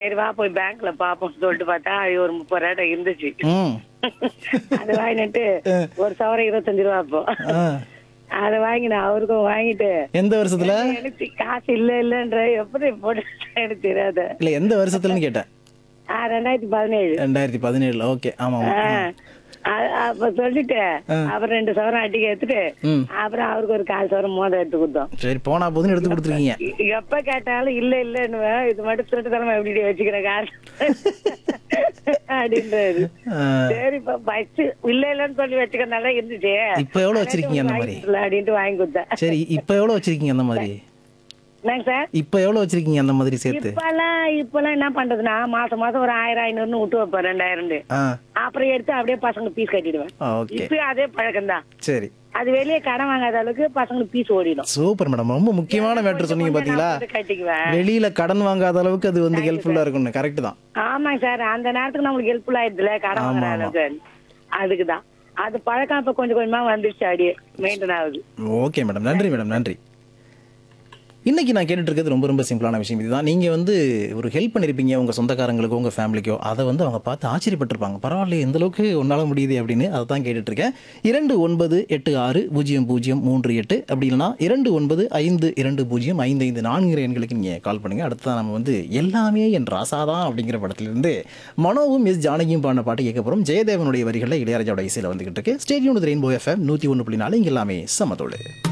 சரி வா போய் பேங்க்ல பாப்போம்னு சொல்லிட்டு பார்த்தா அது ஒரு முப்பது ரூபாய் இருந்துச்சு ம் அது வாங்கிட்டு ஒரு சவரம் இருபத்தஞ்சு ரூபா அப்போ ஆ. அதை வாங்கினேன் அவருக்கும் வாங்கிட்டு எந்த வருஷத்துல எனக்கு காசு இல்ல இல்லன்ற எப்படி போட்டு எனக்கு தெரியாது இல்ல எந்த வருஷத்துலன்னு கேட்டேன் ஆ, ரெண்டாயிரத்தி பதினேழு ரெண்டாயிரத்தி பதினேழுல ஓகே ஆமா ஆமா ஆ, அ- அப்ப சொல்லிட்டு அப்புறம் ரெண்டு சவரம் அட்டிக்கு எடுத்துட்டு ம். அப்புறம் அவருக்கு ஒரு கால் சவரம் மோதிரம் எடுத்து கொடுத்தோம் சரி போனா போதுன்னு எடுத்து கொடுத்துருக்கீங்க எ- எப்ப கேட்டாலும் இல்ல இல்லன்னு இது மட்டும் திருட்டு தலைமை எப்படி வச்சுக்கிற காசு அப்படின்றாரு ஆ, சரி இப்ப ஃபர்ஸ்ட் இல்ல இல்லன்னு சொல்லி வச்சுக்கிறதுனால இருந்துச்சு இப்ப எவ்வளவு வச்சிருக்கீங்க அந்த மாதிரி வாங்கிக்கல அப்படின்ட்டு வாங்கி கொடுத்தேன் சரி இப்ப எவ்வளவு வச்சிருக்கீங்க அந்த மாதிரி என்னங்க சார் இப்ப எவ்வளவு வச்சிருக்கீங்க அந்த மாதிரி சேர்த்து இப்பெல்லாம் இப்பெல்லாம் என்ன பண்றதுன்னா மாசம் மாசம் ஒரு ஆயிரம் ஐநூறுன்னு விட்டு வைப்பேன் ரெண்டாயிரம் ஆ அப்புறம் எடுத்து அப்படியே பசங்களுக்கு பீஸ் கட்டிடுவேன் ஓகே இப்பயும் அதே பழக்கம் தான் சரி அது வெளியே கடன் வாங்காத அளவுக்கு பசங்களுக்கு பீஸ் ஓடிடும் சூப்பர் மேடம் ரொம்ப முக்கியமான மேட்ரு சொன்னீங்க பாத்தீங்களா நான் வந்து கட்டிக்குவேன் வெளியில கடன் வாங்காத அளவுக்கு அது வந்து ஹெல்ப்ஃபுல்லா இருக்கும்னு கரெக்ட் தான் ஆமாங்க சார் அந்த நேரத்துக்கு நம்மளுக்கு ஹெல்ப்ஃபுல் ஆயிடுதுல கடன் ஆமா, வாங்குற ஆமா. அளவுக்கு அதுக்குதான் அது பழக்கம் இப்ப கொஞ்சம் கொஞ்சமா வந்துருச்சு அப்படியே மெயின்டைன் ஆகுது ஓகே மேடம் நன்றி மேடம் நன்றி இன்னைக்கு நான் கேட்டுட்டு இருக்கிறது ரொம்ப ரொம்ப சிம்பிளான விஷயம் இதுதான் நீங்க வந்து ஒரு ஹெல்ப் பண்ணிருப்பீங்க உங்க சொந்தக்காரங்களுக்கோ உங்க ஃபேமிலிக்கோ அதை வந்து அவங்க பார்த்து ஆச்சரியப்பட்டிருப்பாங்க பரவாயில்ல எந்த அளவுக்கு உன்னால முடியுது அப்படின்னு அதை தான் கேட்டுட்டு இருக்கேன் இரண்டு ஒன்பது எட்டு ஆறு பூஜ்ஜியம் பூஜ்ஜியம் மூன்று எட்டு அப்படி இல்லைனா இரண்டு ஒன்பது ஐந்து இரண்டு பூஜ்ஜியம் ஐந்து ஐந்து நான்கு எண்களுக்கு நீங்க கால் பண்ணுங்க அடுத்து நம்ம வந்து எல்லாமே என் ராசாதான் அப்படிங்கிற படத்திலிருந்து மனோவும் எஸ் ஜானகியும் பாடின பாட்டு கேட்க போறோம் ஜெயதேவனுடைய வரிகளில் இளையராஜாவோட இசையில் வந்துகிட்டு இருக்கு ஸ்டேடியம் ரெயின்போ எஃப்எம் நூற்றி ஒன்று புள்ளி நாலு இங்க எல்லாமே சமத்தோடு